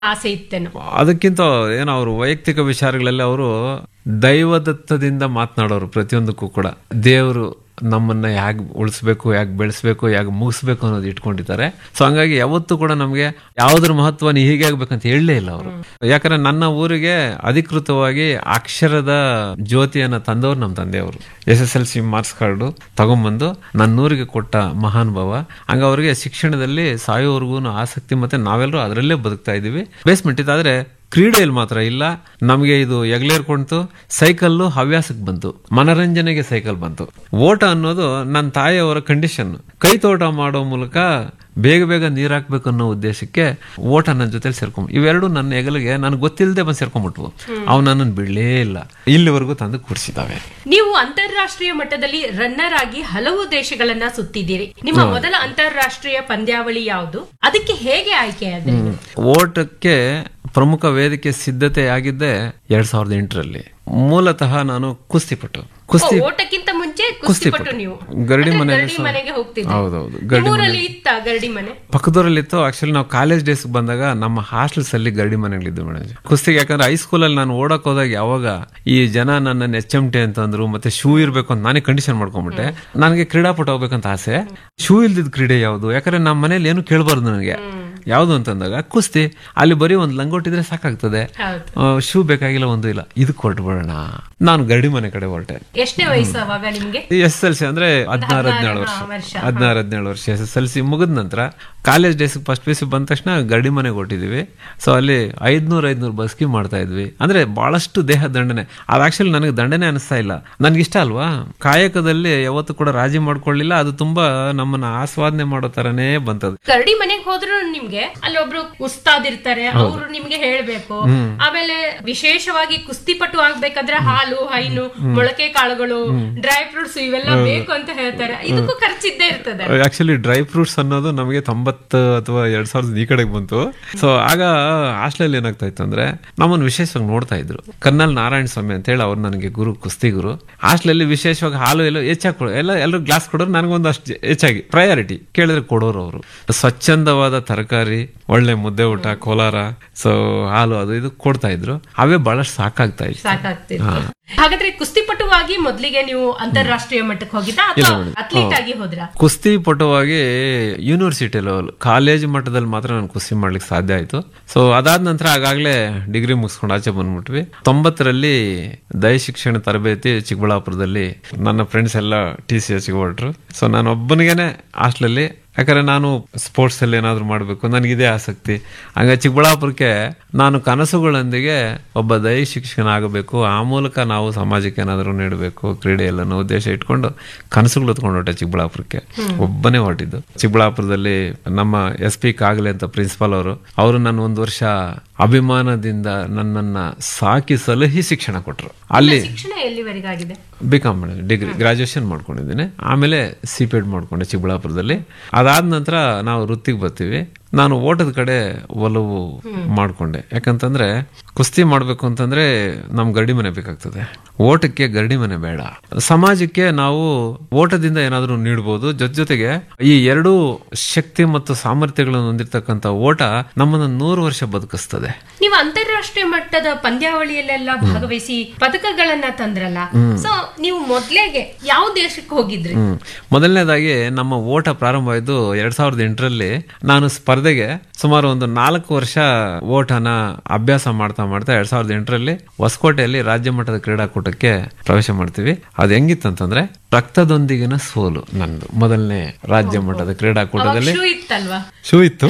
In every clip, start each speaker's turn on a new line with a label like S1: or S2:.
S1: ಆಸೆ ಇತ್ತೇನೋ
S2: ಅದಕ್ಕಿಂತ ಏನೋ ಅವರು ವೈಯಕ್ತಿಕ ವಿಚಾರಗಳಲ್ಲಿ ಅವರು ದೈವದತ್ತದಿಂದ ಮಾತನಾಡೋರು ಪ್ರತಿಯೊಂದಕ್ಕೂ ಕೂಡ ದೇವರು ನಮ್ಮನ್ನ ಹೇಗೆ ಉಳಿಸ್ಬೇಕು ಹೇಗೆ ಬೆಳೆಸ್ಬೇಕು ಹೇಗೆ ಮುಗಿಸ್ಬೇಕು ಅನ್ನೋದು ಇಟ್ಕೊಂಡಿದ್ದಾರೆ ಸೊ ಹಂಗಾಗಿ ಯಾವತ್ತೂ ಕೂಡ ನಮಗೆ ಯಾವುದ್ರ ಮಹತ್ವ ನೀ ಹೀಗೆ ಆಗ್ಬೇಕಂತ ಹೇಳಲೇ ಇಲ್ಲ ಅವರು ಯಾಕಂದ್ರೆ ನನ್ನ ಊರಿಗೆ ಅಧಿಕೃತವಾಗಿ ಅಕ್ಷರದ ಜ್ಯೋತಿಯನ್ನ ತಂದವರು ನಮ್ಮ ತಂದೆಯವರು S S L C marks card ತಗೊಂಬಂದು ನನ್ನ ಊರಿಗೆ ಕೊಟ್ಟ ಮಹಾನುಭಾವ ಹಂಗ ಅವರಿಗೆ ಶಿಕ್ಷಣದಲ್ಲಿ ಸಾಯೋವರೆಗೂ ಆಸಕ್ತಿ ಮತ್ತೆ ನಾವೆಲ್ಲರೂ ಅದರಲ್ಲೇ ಬದುಕ್ತಾ ಇದೀವಿ ಬೇಸ್ಮೆಂಟ್ ಇದಾದ್ರೆ ಕ್ರೀಡೆಯಲ್ಲಿ ಮಾತ್ರ ಇಲ್ಲ ನಮಗೆ ಇದು ಎಗ್ಲೇರ್ಕೊಂತು ಸೈಕಲ್ಲು ಹವ್ಯಾಸಕ್ಕೆ ಬಂತು ಮನರಂಜನೆಗೆ ಸೈಕಲ್ ಬಂತು ಓಟ ಅನ್ನೋದು ನನ್ನ ತಾಯಿಯವರ ಕಂಡೀಷನ್ ಕೈ ತೋಟ ಮಾಡೋ ಮೂಲಕ ಬೇಗ ಬೇಗ ನೀರ್ ಹಾಕ್ಬೇಕು ಅನ್ನೋ ಉದ್ದೇಶಕ್ಕೆ ಓಟ ನನ್ನ ಜೊತೆಲಿ ಸೇರ್ಕೊಂಡ್ ಇವೆರಡು ನನ್ನ ಹೆಗಲಿಗೆ ನನಗೆ ಗೊತ್ತಿಲ್ಲದೆ ಬಂದು ಸೇರ್ಕೊಂಡ್ಬಿಟ್ವು ಅವು ನನ್ನನ್ನು ಬಿಡಲೇ ಇಲ್ಲ ಇಲ್ಲಿವರೆಗೂ ತಂದು ಕೂಡಿಸಿದಾವೆ
S1: ನೀವು ಅಂತಾರಾಷ್ಟ್ರೀಯ ಮಟ್ಟದಲ್ಲಿ ರನ್ನರ್ ಆಗಿ ಹಲವು ದೇಶಗಳನ್ನ ಸುತ್ತಿದ್ದೀರಿ ನಿಮ್ಮ ಮೊದಲ ಅಂತಾರಾಷ್ಟ್ರೀಯ ಪಂದ್ಯಾವಳಿ ಯಾವುದು ಅದಕ್ಕೆ ಹೇಗೆ ಆಯ್ಕೆ ಆದ್ರಿ
S2: ಓಟಕ್ಕೆ ಪ್ರಮುಖ ವೇದಿಕೆ ಸಿದ್ಧತೆ ಆಗಿದ್ದೆ ಎರಡ್ ಸಾವಿರದ ಎಂಟರಲ್ಲಿ ಮೂಲತಃ ನಾನು ಕುಸ್ತಿಪಟು ಕುಸ್ತಿ
S1: ಓ, ಓಟಕ್ಕಿಂತ ಮುಂಚೆ
S2: ಕುಸ್ತಿ
S1: ಕುಸ್ತಿಪಟ್ಟು
S2: ಪಟು.
S1: ನೀವು
S2: ಗರಡಿ
S1: ಅಂದ್ರೆ
S2: ಮನೆಯಲ್ಲಿ
S1: ಗರಡಿ
S2: ಸಹ-
S1: ಮನೆಗೆ ಹೋಗ್ತಿದ್ರಿ
S2: ಹೌದೌದು, ಗರಡಿ
S1: ನಿಮ್ಮೂರಲ್ಲಿ ಇತ್ತ ಗರಡಿ ಮನೆ
S2: ಪಕ್ಕದೂರಲ್ಲಿತ್ತು ಆಕ್ಚುಲಿ ನಾವು ಕಾಲೇಜ್ ಡೇಸ್ ಬಂದಾಗ ನಮ್ಮ ಹಾಸ್ಟೆಲ್ಸ್ ಅಲ್ಲಿ ಗರಡಿ ಮನೆಗಳಿದ್ದು ಮೇಡಮ್ ಕುಸ್ತಿಗೆ ಯಾಕಂದ್ರೆ ಹೈಸ್ಕೂಲಲ್ಲಿ ನಾನು ಓಡಕ್ ಹೋದಾಗ ಯಾವಾಗ ಈ ಜನ ನನ್ನ ಎಚ್ ಎಂ ಟಿ ಅಂತಂದ್ರು ಮತ್ತೆ ಶೂ ಇರ್ಬೇಕು ಅಂತ ನಾನೇ ಕಂಡೀಷನ್ ಮಾಡ್ಕೊಂಡ್ಬಿಟ್ಟೆ ನನಗೆ ಕ್ರೀಡಾಪಟು ಹೋಗ್ಬೇಕಂತ ಆಸೆ ಶೂ ಇಲ್ದಿದ್ ಕ್ರೀಡೆ ಯಾವುದು ಯಾಕಂದ್ರೆ ನಮ್ಮ ಮನೇಲಿ ಏನು ಕೇಳಬಾರ್ದು ನನಗೆ ಯಾವುದು ಅಂತಂದಾಗ ಕುಸ್ತಿ ಅಲ್ಲಿ ಬರೀ ಒಂದು ಲಂಗೋಟಿದ್ರೆ ಸಾಕಾಗ್ತದೆ
S1: ಹೌದು
S2: ಶೂ ಬೇಕಾಗಿಲ್ಲ ಒಂದು ಇಲ್ಲ ಇದಕ್ಕೆ ಹೊರಟ್ಬಿಡೋಣ ನಾನು ಗರಡಿ ಮನೆ ಕಡೆ ಹೊರಟೆ
S1: ಎಷ್ಟನೇ ವಯಸ್ಸು ಅವಾಗ ನಿಮ್ಗೆ
S2: ಎಸ್ ಎಲ್ ಸಿ ಅಂದ್ರೆ ಹದಿನಾರು ಹದಿನೇಳು ವರ್ಷ
S1: ಹಾ, ವರ್ಷ,
S2: ಹದಿನಾರು ಹದಿನೇಳು ವರ್ಷ ಎಸ್ ಎಸ್ ಎಲ್ ಸಿ ಮುಗಿದ ನಂತರ college days first P C ಬಂದ ತಕ್ಷಣ ಗರಡಿ ಮನೆಗೆ ಹೊಟ್ಟಿದೀವಿ ಸೊ ಅಲ್ಲಿ ಐದ್ನೂರ್ ಐದ್ನೂರು ಬಸ್ಕಿ ಮಾಡ್ತಾ ಇದ್ವಿ ಅಂದ್ರೆ ಬಹಳಷ್ಟು ದೇಹ ದಂಡನೆ ಅದು ಆಕ್ಚುಲಿ ನನಗೆ ದಂಡನೆ ಅನಿಸ್ತಾ ಇಲ್ಲ ನನ್ಗೆ ಇಷ್ಟ ಅಲ್ವಾ ಕಾಯಕದಲ್ಲಿ ಯಾವತ್ತೂ ಕೂಡ ರಾಜಿ ಮಾಡ್ಕೊಳ್ಳಿಲ್ಲ ಅದು ತುಂಬಾ ನಮ್ಮನ್ನ ಆಸ್ವಾದನೆ ಮಾಡೋ ತರನೇ ಬಂತದ್ದು
S1: ಕರಡಿ ಮನೆಗೆ ಹೋದ್ರು ನಿಮ್ಗೆ ಅಲ್ಲಿ ಒಬ್ರು ಉಸ್ತಾದ್ ಇರ್ತಾರೆ ಅವರು ನಿಮ್ಗೆ ಹೇಳ್ಬೇಕು ಆಮೇಲೆ ವಿಶೇಷವಾಗಿ ಕುಸ್ತಿಪಟು ಆಗ್ಬೇಕಾದ್ರೆ ಹಾಲು ಹೈನು ಮೊಳಕೆ ಕಾಳುಗಳು ಡ್ರೈ ಫ್ರೂಟ್ಸ್ ಇವೆಲ್ಲ ಬೇಕು ಅಂತ ಹೇಳ್ತಾರೆ ಇದಕ್ಕೂ ಖರ್ಚಿದ್ದೇ ಇರ್ತದೆ
S2: ಆಕ್ಚುಲಿ ಡ್ರೈ ಫ್ರೂಟ್ಸ್ ಅನ್ನೋದು ನಮಗೆ ತೊಂಬತ್ತು ಅಥವಾ ಎರಡ್ ಸಾವಿರದ ಈ ಕಡೆಗೆ ಬಂತು ಸೊ ಆಗ ಹಾಸ್ಟೆಲ್ ಏನಾಗ್ತಾ ಇತ್ತು ಅಂದ್ರೆ ನಮ್ಮನ್ನು ವಿಶೇಷವಾಗಿ ನೋಡ್ತಾ ಇದ್ರು ಕರ್ನಲ್ ನಾರಾಯಣ ಸ್ವಾಮಿ ಅಂತ ಹೇಳಿ ಅವ್ರು ನನಗೆ ಗುರು ಕುಸ್ತಿ ಗುರು ಹಾಸ್ಟೆಲಲ್ಲಿ ವಿಶೇಷವಾಗಿ ಹಾಲು ಎಲ್ಲ ಹೆಚ್ಚಾಗಿ ಕೊಡೋ ಎಲ್ಲ ಎಲ್ಲರೂ ಗ್ಲಾಸ್ ಕೊಡೋರು ನನಗೊಂದು ಅಷ್ಟು ಹೆಚ್ಚಾಗಿ ಪ್ರಯಾರಿಟಿ ಕೇಳಿದ್ರೆ ಕೊಡೋರು ಅವರು ಸ್ವಚ್ಛಂದವಾದ ತರಕಾರಿ ಒಳ್ಳೆ ಮುದ್ದೆ ಊಟ ಕೋಲಾರ ಸೊ ಹಾಲು ಅದು ಇದು ಕೊಡ್ತಾ ಇದ್ರು ಅವೇ ಬಹಳಷ್ಟು ಸಾಕಾಗ್ತಾ ಇತ್ತು
S1: ಸಾಕಾಗ್ತಿತ್ತು ಹಾಗಾದ್ರೆ ಕುಸ್ತಿಪಟುವಾಗಿ ಮೊದ್ಲಿಗೆ ನೀವು ಅಂತಾರಾಷ್ಟ್ರೀಯ ಮಟ್ಟಕ್ಕೆ ಹೋಗಿದ್ದ ಅಥವಾ ಅಥ್ಲೀಟ್ ಆಗಿ ಹೋದ್ರ
S2: ಕುಸ್ತಿ ಪಟುವಾಗಿ ಯೂನಿವರ್ಸಿಟಿ ಲೆವೆಲ್ ಕಾಲೇಜ್ ಮಟ್ಟದಲ್ಲಿ ಮಾತ್ರ ನಾನು ಕುಸ್ತಿ ಮಾಡ್ಲಿಕ್ಕೆ ಸಾಧ್ಯ ಆಯ್ತು ಸೊ ಅದಾದ ನಂತರ ಆಗಾಗಲೇ ಡಿಗ್ರಿ ಮುಗಿಸ್ಕೊಂಡು ಆಚೆ ಬಂದ್ಬಿಟ್ವಿ ತೊಂಬತ್ತರಲ್ಲಿ ದಯ ಶಿಕ್ಷಣ ತರಬೇತಿ ಚಿಕ್ಕಬಳ್ಳಾಪುರದಲ್ಲಿ ನನ್ನ ಫ್ರೆಂಡ್ಸ್ ಎಲ್ಲ ಟಿ ಸಿ ಎಚ್ಗೆ ಹೊರಟ್ರು ಸೊ ನಾನು ಒಬ್ಬನಿಗೇನೆ ಹಾಸ್ಟೆಲಲ್ಲಿ ಯಾಕಂದ್ರೆ ನಾನು ಸ್ಪೋರ್ಟ್ಸ್ ಅಲ್ಲಿ ಏನಾದ್ರು ಮಾಡಬೇಕು ನನಗಿದೇ ಆಸಕ್ತಿ ಹಂಗ ಚಿಕ್ಕಬಳ್ಳಾಪುರಕ್ಕೆ ನಾನು ಕನಸುಗಳೊಂದಿಗೆ ಒಬ್ಬ ದೈ ಶಿಕ್ಷಕನ ಆಗಬೇಕು ಆ ಮೂಲಕ ನಾವು ಸಮಾಜಕ್ಕೆ ಏನಾದರೂ ನೀಡಬೇಕು ಕ್ರೀಡೆಯಲ್ಲಿ ಅನ್ನೋ ಉದ್ದೇಶ ಇಟ್ಕೊಂಡು ಕನಸುಗಳು ಹೊತ್ಕೊಂಡು ಹೊಟ್ಟೆ ಚಿಕ್ಕಬಳ್ಳಾಪುರಕ್ಕೆ ಒಬ್ಬನೇ ಹೊರಟಿದ್ದು ಚಿಕ್ಕಬಳ್ಳಾಪುರದಲ್ಲಿ ನಮ್ಮ ಎಸ್ ಪಿ ಕಾಗಲೆ ಅಂತ ಪ್ರಿನ್ಸಿಪಾಲ್ ಅವರು ಅವರು ನನ್ನ ಒಂದು ವರ್ಷ ಅಭಿಮಾನದಿಂದ ನನ್ನನ್ನ ಸಾಕಿ ಸಲಹಿ ಶಿಕ್ಷಣ ಕೊಟ್ಟರು ಅಲ್ಲಿ
S1: ಶಿಕ್ಷಣ ಎಲ್ಲಿವರೆಗಾಗಿದೆ
S2: ಬಿ ಕಾಮ್ ಡಿಗ್ರಿ ಗ್ರಾಜುಯೇಷನ್ ಮಾಡ್ಕೊಂಡಿದ್ದೀನಿ ಆಮೇಲೆ ಸಿ ಪಿ ಎಡ್ ಮಾಡ್ಕೊಂಡೆ ಚಿಕ್ಕಬಳ್ಳಾಪುರದಲ್ಲಿ ಅದಾದ ನಂತರ ನಾವು ವೃತ್ತಿಗೆ ಬರ್ತೀವಿ ನಾನು ಓಟದ ಕಡೆ ಒಲವು ಮಾಡ್ಕೊಂಡೆ ಯಾಕಂತಂದ್ರೆ ಕುಸ್ತಿ ಮಾಡ್ಬೇಕು ಅಂತಂದ್ರೆ ನಮ್ ಗರಡಿ ಮನೆ ಬೇಕಾಗ್ತದೆ ಓಟಕ್ಕೆ ಗರಡಿ ಮನೆ ಬೇಡ ಸಮಾಜಕ್ಕೆ ನಾವು ಓಟದಿಂದ ಏನಾದ್ರೂ ನೀಡಬಹುದು ಜೊತೆ ಜೊತೆಗೆ ಈ ಎರಡೂ ಶಕ್ತಿ ಮತ್ತು ಸಾಮರ್ಥ್ಯಗಳನ್ನು ಹೊಂದಿರತಕ್ಕಂತ ಓಟ ನಮ್ಮನ್ನ ನೂರು ವರ್ಷ ಬದುಕಿಸ್ತದೆ
S1: ನೀವು ಅಂತಾರಾಷ್ಟ್ರೀಯ ಮಟ್ಟದ ಪಂದ್ಯಾವಳಿಯಲ್ಲೆಲ್ಲ ಭಾಗವಹಿಸಿ ಪದಕಗಳನ್ನ ತಂದ್ರಲ್ಲ ಸೊ ನೀವು ಮೊದ್ಲೇಗೆ ಯಾವ ದೇಶಕ್ಕೆ ಹೋಗಿದ್ರಿ
S2: ಹ್ಮ್ ಮೊದಲನೇದಾಗಿ ನಮ್ಮ ಓಟ ಪ್ರಾರಂಭವಾಯ್ತು ಎರಡ್ ಸಾವಿರದ ಎಂಟರಲ್ಲಿ ನಾನು ಸ್ಪರ್ಧೆಗೆ ಸುಮಾರು ಒಂದು ನಾಲ್ಕು ವರ್ಷ ಓಟನ ಅಭ್ಯಾಸ ಮಾಡ್ತಾ ಮಾಡ್ತಾ ಎರಡ್ ಸಾವಿರದ ಎಂಟರಲ್ಲಿ ಹೊಸಕೋಟೆಯಲ್ಲಿ ರಾಜ್ಯ ಮಟ್ಟದ ಕ್ರೀಡಾಕೂಟಕ್ಕೆ ಪ್ರವೇಶ ಮಾಡ್ತೀವಿ ಅದು ಹೆಂಗಿತ್ತಂತಂದ್ರೆ ರಕ್ತದೊಂದಿಗಿನ ಸೋಲು ನಂದು ಮೊದಲನೇ ರಾಜ್ಯ ಮಟ್ಟದ ಕ್ರೀಡಾಕೂಟದಲ್ಲಿ
S1: ಶೂ ಇತ್ತಲ್ವಾ
S2: ಶೂ ಇತ್ತು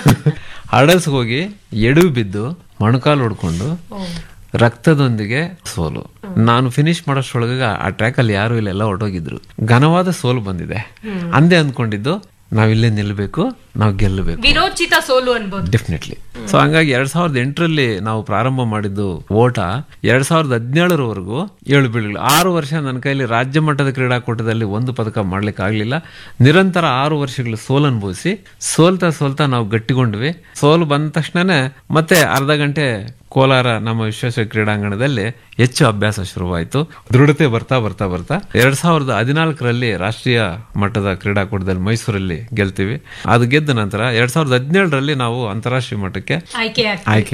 S2: ಹಡಲ್ಸ್ ಹೋಗಿ ಎಡು ಬಿದ್ದು ಮೊಣಕಾಲು ಹೊಡ್ಕೊಂಡು ರಕ್ತದೊಂದಿಗೆ ಸೋಲು ನಾನು ಫಿನಿಶ್ ಮಾಡೋಷ್ರೊಳಗ ಆ ಟ್ರ್ಯಾಕ್ ಅಲ್ಲಿ ಯಾರು ಇಲ್ಲ ಎಲ್ಲ ಹೊರಟೋಗಿದ್ರು ಘನವಾದ ಸೋಲು ಬಂದಿದೆ ಅಂದೇ ಅಂದ್ಕೊಂಡಿದ್ದು ನಾವಿಲ್ಲೇ ನಿಲ್ಬೇಕು ನಾವು ಗೆಲ್ಲಬೇಕು
S1: ವಿರೋಚಿತ ಸೋಲು ಅನ್ಬೋದು
S2: ಡೆಫಿನೆಟ್ಲಿ ಸೊ ಹಂಗಾಗಿ ಎರಡ್ ಸಾವಿರದ ಎಂಟರಲ್ಲಿ ನಾವು ಪ್ರಾರಂಭ ಮಾಡಿದ್ದು ಓಟ ಎರಡ್ ಸಾವಿರದ ಹದಿನೇಳರವರೆಗೂ ಏಳು ಬೀಳುಗಳು ಆರು ವರ್ಷ ನನ್ನ ಕೈಲಿ ರಾಜ್ಯ ಮಟ್ಟದ ಕ್ರೀಡಾಕೂಟದಲ್ಲಿ ಒಂದು ಪದಕ ಮಾಡ್ಲಿಕ್ಕೆ ಆಗ್ಲಿಲ್ಲ ನಿರಂತರ ಆರು ವರ್ಷಗಳು ಸೋಲು ಅನುಭವಿಸಿ ಸೋಲ್ತಾ ಸೋಲ್ತಾ ನಾವು ಗಟ್ಟಿಗೊಂಡ್ವಿ ಸೋಲು ಬಂದ ತಕ್ಷಣನೇ ಮತ್ತೆ ಅರ್ಧ ಗಂಟೆ ಕೋಲಾರ ನಮ್ಮ ವಿಶ್ವೇಶ್ವರ ಕ್ರೀಡಾಂಗಣದಲ್ಲಿ ಹೆಚ್ಚು ಅಭ್ಯಾಸ ಶುರುವಾಯಿತು ದೃಢತೆ ಬರ್ತಾ ಬರ್ತಾ ಬರ್ತಾ ಎರಡ್ ಸಾವಿರದ ಹದಿನಾಲ್ಕರಲ್ಲಿ ರಾಷ್ಟ್ರೀಯ ಮಟ್ಟದ ಕ್ರೀಡಾಕೂಟದಲ್ಲಿ ಮೈಸೂರಲ್ಲಿ ಗೆಲ್ತೀವಿ ಅದು ಗೆದ್ದ ನಂತರ ಎರಡ್ ಸಾವಿರದ ಹದಿನೇಳರಲ್ಲಿ ನಾವು ಅಂತಾರಾಷ್ಟ್ರೀಯ ಮಟ್ಟಕ್ಕೆ
S1: ಆಯ್ಕೆ ಆಗ್ತದೆ
S2: ಆಯ್ಕೆ